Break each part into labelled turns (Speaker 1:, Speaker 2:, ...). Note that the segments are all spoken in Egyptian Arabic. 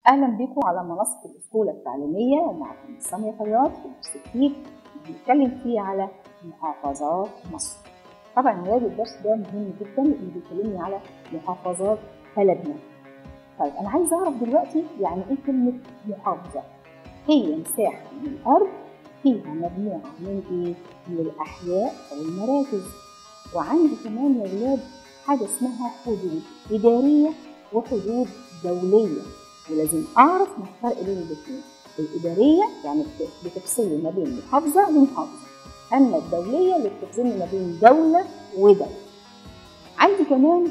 Speaker 1: اهلا بكم على منصه الاسطوله التعليميه ومعكم ساميه خياط في درس جديد بنتكلم فيه على محافظات مصر طبعا ولاد الدرس ده مهم جدا لانه بيكلمني على محافظات بلدنا طيب انا عايز اعرف دلوقتي يعني ايه كلمه محافظه هي مساحه من الارض فيها مجموعه من ايه من الاحياء او المراكز وعندي كمان يا ولاد حاجه اسمها حدود اداريه وحدود دوليه ولازم اعرف ما الفرق بين الاثنين الاداريه يعني بتفصلي ما بين محافظه ومحافظه اما الدوليه اللي بتفصلني ما بين دوله ودوله عندي كمان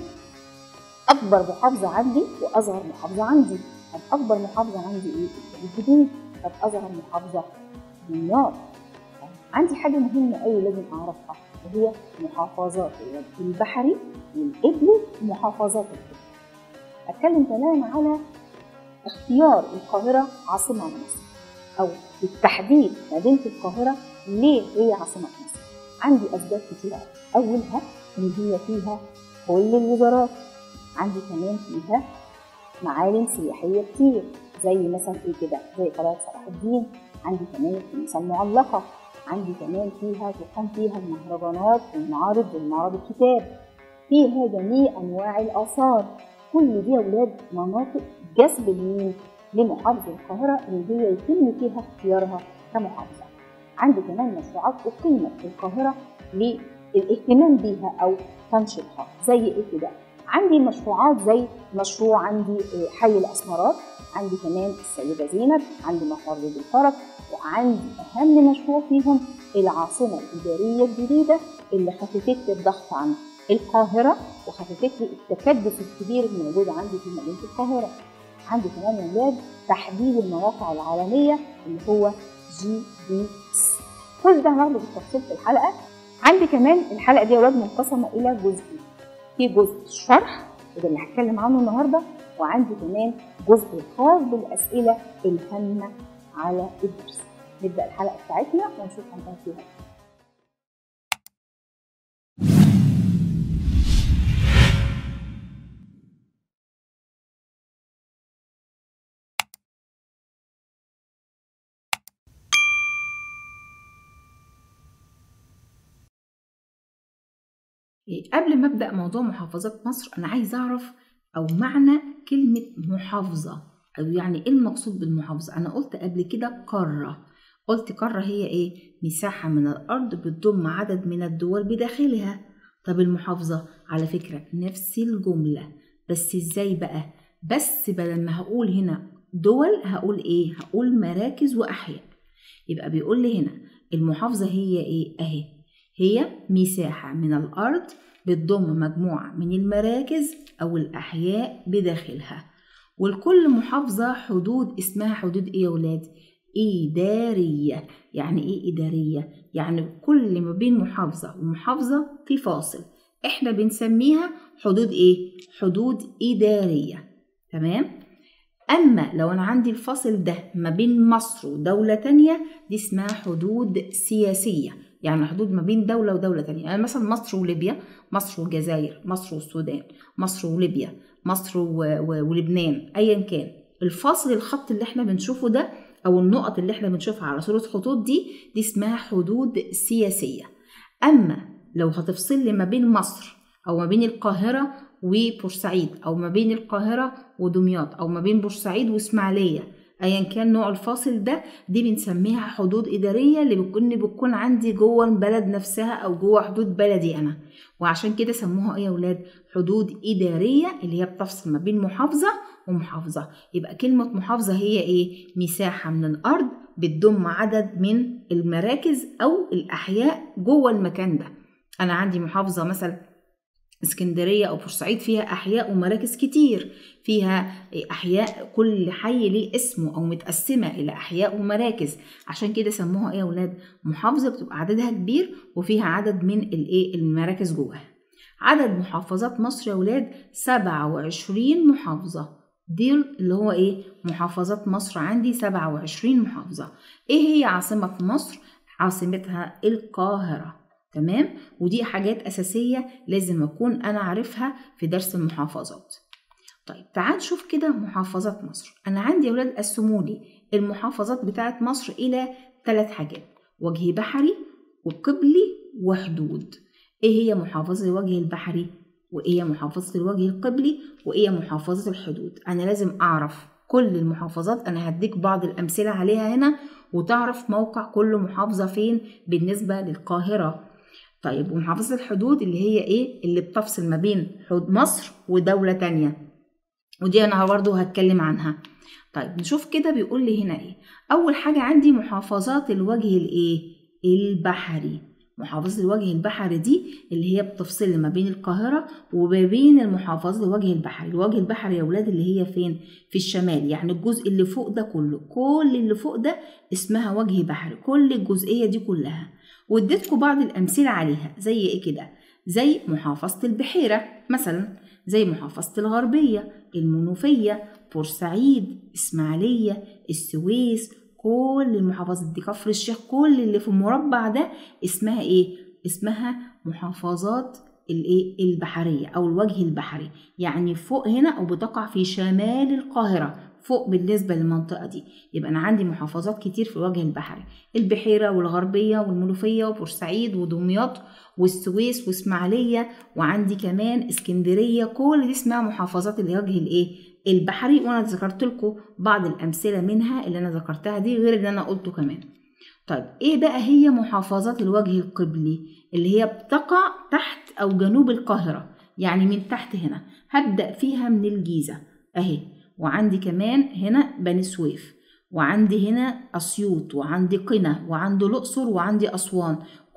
Speaker 1: اكبر محافظه عندي واصغر محافظه عندي طب اكبر محافظه عندي ايه الجديد طب اصغر محافظه دمياط عندي حاجه مهمه قوي لازم اعرفها وهي محافظات البحري والإبلي ومحافظات الإبلي أتكلم كمان على اختيار القاهرة عاصمة مصر أو بالتحديد مدينة القاهرة ليه هي عاصمة مصر عندي أسباب كتيرة أولها إن هي فيها كل الوزارات عندي كمان فيها معالم سياحية كتير زي مثلا إيه كده زي قلعة صلاح الدين عندي كمان الكنيسة المعلقة عندي كمان فيها تقام فيها المهرجانات والمعارض ومعرض الكتاب فيها جميع انواع الاثار كل دي يا اولاد مناطق جذب لمين لمحافظه القاهره اللي هي يتم فيها اختيارها كمحافظه عندي كمان مشروعات اقيمت في القاهره للاهتمام بيها او تنشيطها زي ايه كده عندي مشروعات زي مشروع عندي حي الاسمرات عندي كمان السيدة زينب عندي محافظة الفرج وعندي أهم مشروع فيهم العاصمة الإدارية الجديدة اللي خففت لي الضغط عن القاهرة وخففت لي التكدس الكبير اللي موجود عندي في مدينة القاهرة عندي كمان يا ولاد تحديد المواقع العالمية اللي هو جي بي اس كل ده هناخده بالتفصيل في الحلقة عندي كمان الحلقة دي يا ولاد منقسمة إلى جزئين في جزء الشرح وده اللي هتكلم عنه النهارده وعندي كمان جزء خاص بالأسئلة الهامة على الدرس نبدأ الحلقة بتاعتنا ونشوف هنقول فيها
Speaker 2: قبل ما ابدا موضوع محافظات مصر انا عايز اعرف او معنى كلمه محافظه او يعني ايه المقصود بالمحافظه انا قلت قبل كده قاره قلت قاره هي ايه مساحه من الارض بتضم عدد من الدول بداخلها طب المحافظه على فكره نفس الجمله بس ازاي بقى بس بدل ما هقول هنا دول هقول ايه هقول مراكز واحياء يبقى بيقول لي هنا المحافظه هي ايه اهي هي مساحة من الأرض بتضم مجموعة من المراكز أو الأحياء بداخلها ولكل محافظة حدود اسمها حدود إيه يا ولاد؟ إدارية يعني إيه إدارية؟ يعني كل ما بين محافظة ومحافظة في فاصل إحنا بنسميها حدود إيه؟ حدود إدارية تمام؟ أما لو أنا عندي الفاصل ده ما بين مصر ودولة تانية دي اسمها حدود سياسية يعني حدود ما بين دولة ودولة تانية يعني مثلا مصر وليبيا مصر والجزائر مصر والسودان مصر وليبيا مصر و... و... ولبنان أيا كان الفاصل الخط اللي احنا بنشوفه ده أو النقط اللي احنا بنشوفها على صورة خطوط دي دي اسمها حدود سياسية أما لو هتفصل لي ما بين مصر أو ما بين القاهرة وبورسعيد أو ما بين القاهرة ودمياط أو ما بين بورسعيد وإسماعيلية ايا كان نوع الفاصل ده دي بنسميها حدود اداريه اللي بتكون بتكون عندي جوه البلد نفسها او جوه حدود بلدي انا وعشان كده سموها ايه يا اولاد حدود اداريه اللي هي بتفصل ما بين محافظه ومحافظه يبقى كلمه محافظه هي ايه مساحه من الارض بتضم عدد من المراكز او الاحياء جوه المكان ده انا عندي محافظه مثلا اسكندرية أو بورسعيد فيها أحياء ومراكز كتير فيها أحياء كل حي ليه اسمه أو متقسمة إلى أحياء ومراكز عشان كده سموها إيه يا أولاد محافظة بتبقى عددها كبير وفيها عدد من الإيه المراكز جواها عدد محافظات مصر يا أولاد سبعة وعشرين محافظة دي اللي هو إيه محافظات مصر عندي سبعة وعشرين محافظة إيه هي عاصمة مصر عاصمتها القاهرة تمام ودي حاجات أساسية لازم أكون أنا عارفها في درس المحافظات طيب تعال نشوف كده محافظات مصر انا عندي يا اولاد قسموا لي المحافظات بتاعت مصر الى ثلاث حاجات وجه بحري وقبلي وحدود ايه هي محافظه الوجه البحري وايه هي محافظه الوجه القبلي وايه هي محافظه الحدود انا لازم اعرف كل المحافظات انا هديك بعض الامثله عليها هنا وتعرف موقع كل محافظه فين بالنسبه للقاهره طيب ومحافظه الحدود اللي هي ايه اللي بتفصل ما بين حدود مصر ودوله تانية ودي انا برضه هتكلم عنها طيب نشوف كده بيقول لي هنا ايه اول حاجه عندي محافظات الوجه الايه البحري محافظة الوجه البحري دي اللي هي بتفصل ما بين القاهرة وما بين المحافظة الوجه البحري الوجه البحري يا ولاد اللي هي فين في الشمال يعني الجزء اللي فوق ده كله كل اللي فوق ده اسمها وجه بحري كل الجزئية دي كلها واديتكم بعض الأمثلة عليها زي ايه كده زي محافظة البحيرة مثلا زي محافظة الغربية المنوفية بورسعيد إسماعيلية السويس كل المحافظات دي كفر الشيخ كل اللي في المربع ده اسمها ايه اسمها محافظات الايه البحريه او الوجه البحري يعني فوق هنا او بتقع في شمال القاهره فوق بالنسبة للمنطقة دي يبقى أنا عندي محافظات كتير في الوجه البحري البحيرة والغربية والمنوفية وبورسعيد ودمياط والسويس وإسماعيلية وعندي كمان اسكندرية كل دي اسمها محافظات الوجه الإيه البحري وأنا ذكرت لكم بعض الأمثلة منها اللي أنا ذكرتها دي غير اللي أنا قلته كمان طيب إيه بقى هي محافظات الوجه القبلي اللي هي بتقع تحت أو جنوب القاهرة يعني من تحت هنا هبدأ فيها من الجيزة أهي وعندي كمان هنا بني سويف وعندي هنا أسيوط وعندي قنا وعندي الأقصر وعندي أسوان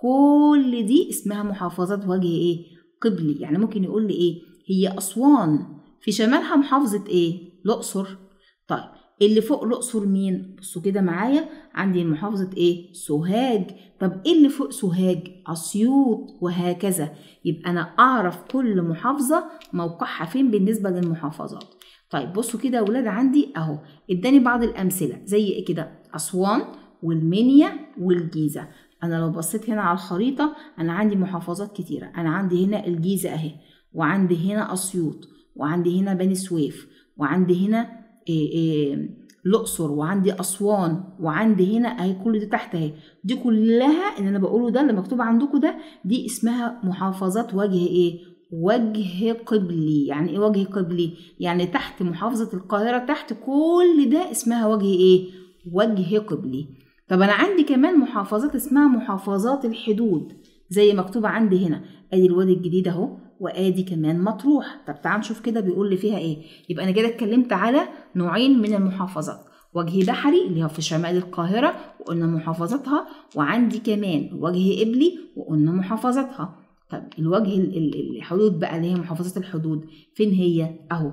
Speaker 2: كل دي اسمها محافظات وجه إيه قبلي يعني ممكن يقول لي إيه هي أسوان في شمالها محافظة إيه الأقصر طيب اللي فوق الأقصر مين بصوا كده معايا عندي محافظة إيه سوهاج طب إيه اللي فوق سوهاج أسيوط وهكذا يبقى أنا أعرف كل محافظة موقعها فين بالنسبة للمحافظات طيب بصوا كده يا ولاد عندي اهو اداني بعض الامثله زي ايه كده اسوان والمنيا والجيزه انا لو بصيت هنا على الخريطه انا عندي محافظات كتيره انا عندي هنا الجيزه اهي وعندي هنا اسيوط وعندي هنا بني سويف وعندي هنا إيه إيه الاقصر وعندي اسوان وعندي هنا اهي كل دي تحت اهي دي كلها اللي انا بقوله ده اللي مكتوب عندكم ده دي اسمها محافظات وجه ايه وجه قبلي يعني ايه وجه قبلي يعني تحت محافظة القاهرة تحت كل ده اسمها وجه ايه وجه قبلي طب انا عندي كمان محافظات اسمها محافظات الحدود زي مكتوبة عندي هنا ادي الوادي الجديد اهو وادي كمان مطروح طب تعال نشوف كده بيقول لي فيها ايه يبقى انا كده اتكلمت على نوعين من المحافظات وجه بحري اللي هو في شمال القاهرة وقلنا محافظاتها وعندي كمان وجه قبلي وقلنا محافظاتها طب الوجه الحدود بقى اللي هي محافظات الحدود فين هي اهو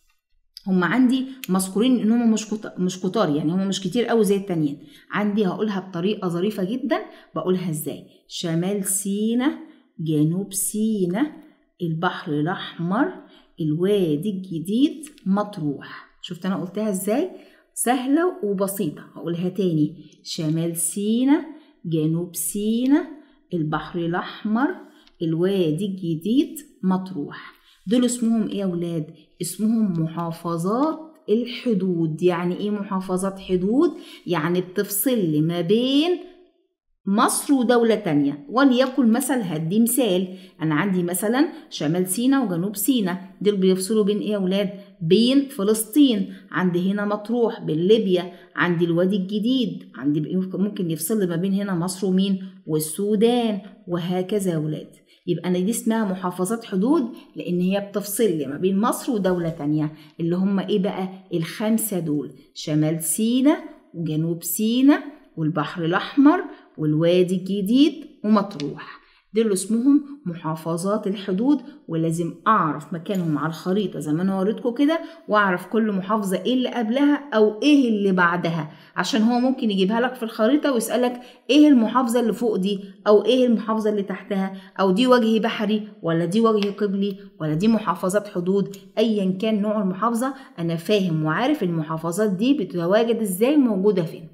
Speaker 2: هم عندي مذكورين ان هم مش مش كتار يعني هم مش كتير قوي زي التانيين عندي هقولها بطريقه ظريفه جدا بقولها ازاي شمال سينا جنوب سينا البحر الاحمر الوادي الجديد مطروح شفت انا قلتها ازاي سهله وبسيطه هقولها تاني شمال سينا جنوب سينا البحر الاحمر الوادي الجديد مطروح دول اسمهم ايه يا ولاد اسمهم محافظات الحدود يعني ايه محافظات حدود يعني بتفصل لي ما بين مصر ودولة تانية وليكن مثل هدي مثال أنا عندي مثلا شمال سينا وجنوب سينا دول بيفصلوا بين إيه يا ولاد؟ بين فلسطين عندي هنا مطروح بين ليبيا عندي الوادي الجديد عندي ممكن يفصل ما بين هنا مصر ومين والسودان وهكذا يا ولاد يبقى أنا دي اسمها محافظات حدود لأن هي بتفصل لي ما بين مصر ودولة تانية اللي هم إيه بقى الخمسة دول شمال سينا وجنوب سينا والبحر الأحمر والوادي الجديد ومطروح دول اسمهم محافظات الحدود ولازم اعرف مكانهم على الخريطه زي ما انا وريتكم كده واعرف كل محافظه ايه اللي قبلها او ايه اللي بعدها عشان هو ممكن يجيبها لك في الخريطه ويسالك ايه المحافظه اللي فوق دي او ايه المحافظه اللي تحتها او دي وجه بحري ولا دي وجه قبلي ولا دي محافظات حدود ايا كان نوع المحافظه انا فاهم وعارف المحافظات دي بتتواجد ازاي موجوده فين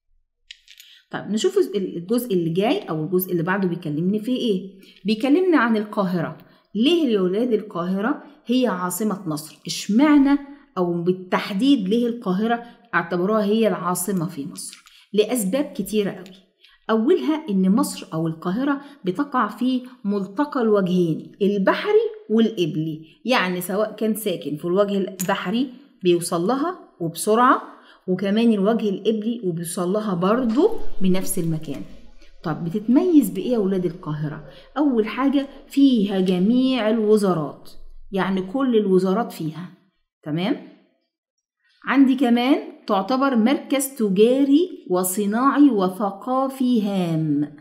Speaker 2: طيب نشوف الجزء اللي جاي او الجزء اللي بعده بيكلمني فيه ايه بيكلمني عن القاهره ليه يا ولاد القاهرة هي عاصمة مصر اشمعنى أو بالتحديد ليه القاهرة اعتبروها هي العاصمة في مصر لأسباب كتيرة قوي أولها إن مصر أو القاهرة بتقع في ملتقى الوجهين البحري والإبلي يعني سواء كان ساكن في الوجه البحري بيوصل لها وبسرعة وكمان الوجه الإبلي وبيوصل لها برضه بنفس المكان طب بتتميز بإيه يا ولاد القاهرة؟ أول حاجة فيها جميع الوزارات يعني كل الوزارات فيها تمام؟ عندي كمان تعتبر مركز تجاري وصناعي وثقافي هام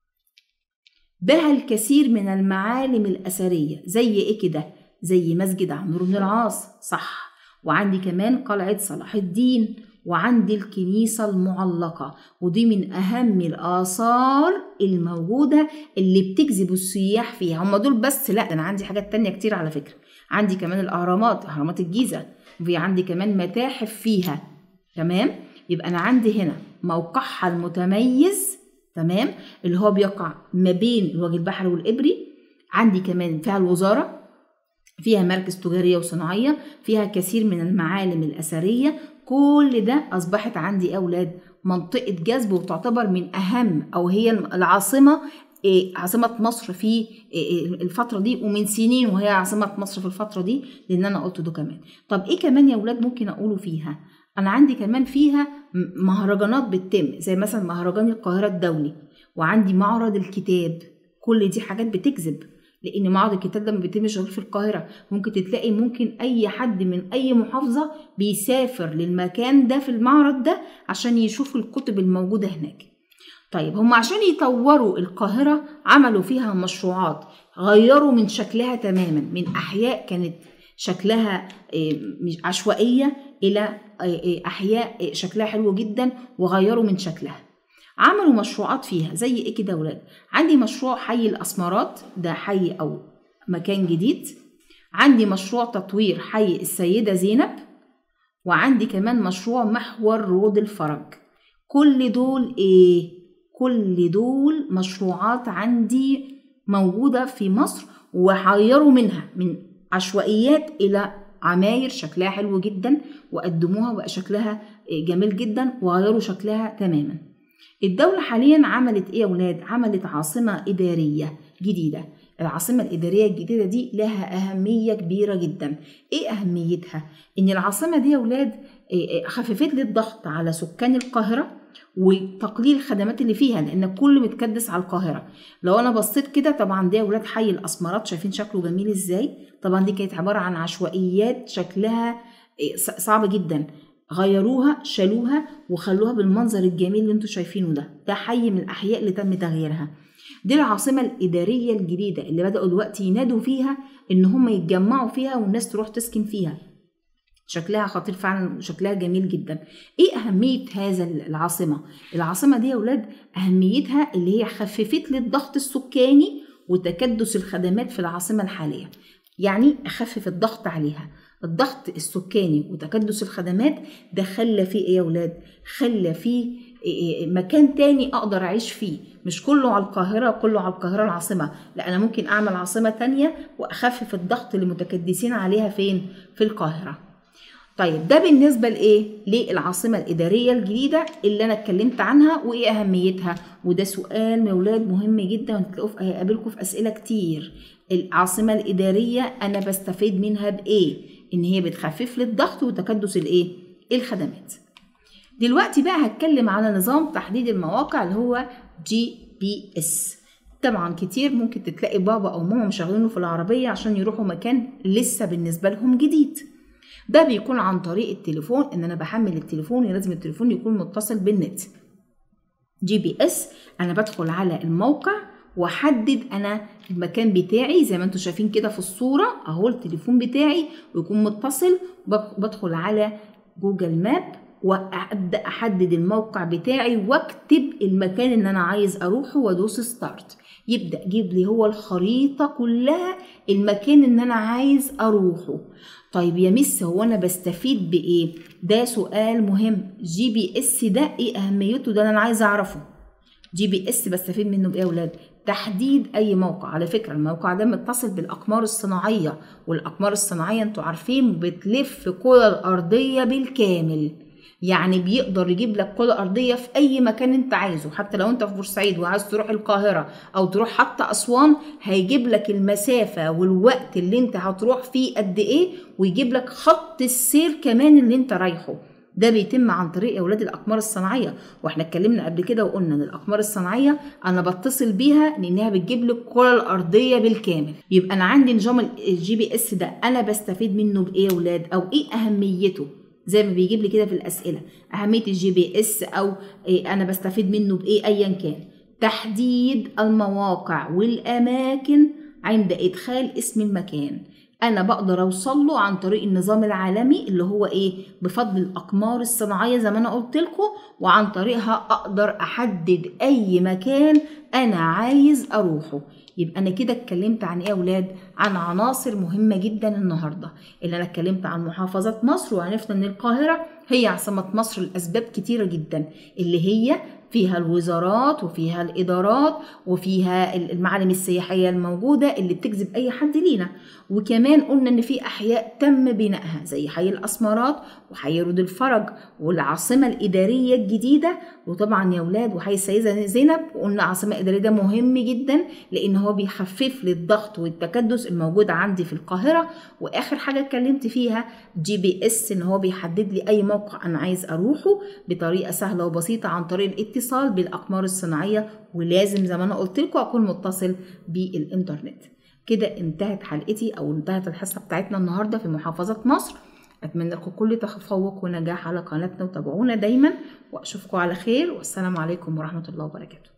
Speaker 2: بها الكثير من المعالم الأثرية زي إيه كده؟ زي مسجد عمرو بن العاص صح وعندي كمان قلعة صلاح الدين وعندي الكنيسة المعلقة ودي من أهم الآثار الموجودة اللي بتجذب السياح فيها هم دول بس لا ده أنا عندي حاجات تانية كتير على فكرة عندي كمان الأهرامات أهرامات الجيزة وفي عندي كمان متاحف فيها تمام يبقى أنا عندي هنا موقعها المتميز تمام اللي هو بيقع ما بين الوجه البحري والإبري عندي كمان فيها الوزارة فيها مركز تجارية وصناعية فيها كثير من المعالم الأثرية كل ده أصبحت عندي أولاد منطقة جذب وتعتبر من أهم أو هي العاصمة عاصمة مصر في الفترة دي ومن سنين وهي عاصمة مصر في الفترة دي لأن أنا قلت ده كمان طب إيه كمان يا أولاد ممكن أقوله فيها أنا عندي كمان فيها مهرجانات بتتم زي مثلا مهرجان القاهرة الدولي وعندي معرض الكتاب كل دي حاجات بتجذب لان معرض الكتاب ده ما بيتمش غير في القاهره ممكن تلاقي ممكن اي حد من اي محافظه بيسافر للمكان ده في المعرض ده عشان يشوف الكتب الموجوده هناك طيب هم عشان يطوروا القاهره عملوا فيها مشروعات غيروا من شكلها تماما من احياء كانت شكلها عشوائيه الى احياء شكلها حلو جدا وغيروا من شكلها عملوا مشروعات فيها زي ايه كده يا ولاد عندي مشروع حي الاسمرات ده حي او مكان جديد عندي مشروع تطوير حي السيده زينب وعندي كمان مشروع محور رود الفرج كل دول ايه كل دول مشروعات عندي موجوده في مصر وحيروا منها من عشوائيات الى عماير شكلها حلو جدا وقدموها وبقى شكلها جميل جدا وغيروا شكلها تماما الدولة حاليا عملت ايه يا ولاد؟ عملت عاصمة إدارية جديدة العاصمة الإدارية الجديدة دي لها أهمية كبيرة جدا إيه أهميتها؟ إن العاصمة دي يا ولاد خففت لي الضغط على سكان القاهرة وتقليل الخدمات اللي فيها لان كله متكدس على القاهره لو انا بصيت كده طبعا دي اولاد حي الاسمرات شايفين شكله جميل ازاي طبعا دي كانت عباره عن عشوائيات شكلها صعب جدا غيروها شالوها وخلوها بالمنظر الجميل اللي انتوا شايفينه ده ده حي من الاحياء اللي تم تغييرها دي العاصمه الاداريه الجديده اللي بداوا دلوقتي ينادوا فيها ان هم يتجمعوا فيها والناس تروح تسكن فيها شكلها خطير فعلا وشكلها جميل جدا ايه اهميه هذا العاصمه العاصمه دي يا اولاد اهميتها اللي هي خففت لي الضغط السكاني وتكدس الخدمات في العاصمه الحاليه يعني اخفف الضغط عليها الضغط السكاني وتكدس الخدمات ده خلى فيه ايه يا ولاد خلى فيه مكان تاني اقدر اعيش فيه مش كله على القاهرة كله على القاهرة العاصمة لا انا ممكن اعمل عاصمة تانية واخفف الضغط اللي متكدسين عليها فين في القاهرة طيب ده بالنسبة لإيه؟ للعاصمة الإدارية الجديدة اللي أنا اتكلمت عنها وإيه أهميتها؟ وده سؤال يا ولاد مهم جدا هتلاقوه هيقابلكم في أسئلة كتير. العاصمة الإدارية أنا بستفيد منها بإيه؟ إن هي بتخفف لي الضغط وتكدس الإيه؟ الخدمات. دلوقتي بقى هتكلم على نظام تحديد المواقع اللي هو جي بي اس. طبعا كتير ممكن تتلاقي بابا أو ماما مشغلينه في العربية عشان يروحوا مكان لسه بالنسبة لهم جديد. ده بيكون عن طريق التليفون ان انا بحمل التليفون لازم التليفون يكون متصل بالنت جي بي اس انا بدخل على الموقع واحدد انا المكان بتاعي زي ما انتم شايفين كده في الصوره اهو التليفون بتاعي ويكون متصل بدخل على جوجل ماب وابدا احدد الموقع بتاعي واكتب المكان اللي انا عايز اروحه وادوس ستارت يبدا يجيب لي هو الخريطه كلها المكان اللي انا عايز اروحه طيب يا مس هو انا بستفيد بايه ده سؤال مهم جي بي اس ده ايه اهميته ده انا عايزه اعرفه جي بي اس بستفيد منه بايه يا اولاد تحديد اي موقع على فكره الموقع ده متصل بالاقمار الصناعيه والاقمار الصناعيه انتوا عارفين بتلف الكره الارضيه بالكامل يعني بيقدر يجيب لك كرة أرضية في أي مكان أنت عايزه حتى لو أنت في بورسعيد وعايز تروح القاهرة أو تروح حتى أسوان هيجيب لك المسافة والوقت اللي أنت هتروح فيه قد إيه ويجيب لك خط السير كمان اللي أنت رايحه ده بيتم عن طريق يا ولاد الاقمار الصناعيه واحنا اتكلمنا قبل كده وقلنا ان الاقمار الصناعيه انا بتصل بيها لانها بتجيب لي الكره الارضيه بالكامل يبقى انا عندي نظام الجي بي اس ده انا بستفيد منه بايه يا ولاد او ايه اهميته زي ما بيجيب لي كده في الاسئله اهميه الجي بي اس او إيه انا بستفيد منه بايه ايا كان تحديد المواقع والاماكن عند ادخال اسم المكان انا بقدر اوصل له عن طريق النظام العالمي اللي هو ايه بفضل الاقمار الصناعيه زي ما انا قلت لكم وعن طريقها اقدر احدد اي مكان انا عايز اروحه يبقى انا كده اتكلمت عن ايه يا اولاد عن عناصر مهمه جدا النهارده اللي انا اتكلمت عن محافظات مصر وعرفنا ان القاهره هي عاصمه مصر لاسباب كتيره جدا اللي هي فيها الوزارات وفيها الإدارات وفيها المعالم السياحية الموجودة اللي بتجذب أي حد لينا وكمان قلنا إن في أحياء تم بنائها زي حي الأسمرات وحي رود الفرج والعاصمة الإدارية الجديدة وطبعا يا ولاد وحي السيدة زينب وقلنا عاصمة إدارية ده مهم جدا لأن هو بيخفف لي الضغط والتكدس الموجود عندي في القاهرة وآخر حاجة اتكلمت فيها جي بي اس إن هو بيحدد لي أي موقع أنا عايز أروحه بطريقة سهلة وبسيطة عن طريق الاتصال بالاقمار الصناعيه ولازم زي ما انا قلت لكم اكون متصل بالانترنت كده انتهت حلقتي او انتهت الحصه بتاعتنا النهارده في محافظه مصر اتمنى لكم كل تفوق ونجاح على قناتنا وتابعونا دايما واشوفكم على خير والسلام عليكم ورحمه الله وبركاته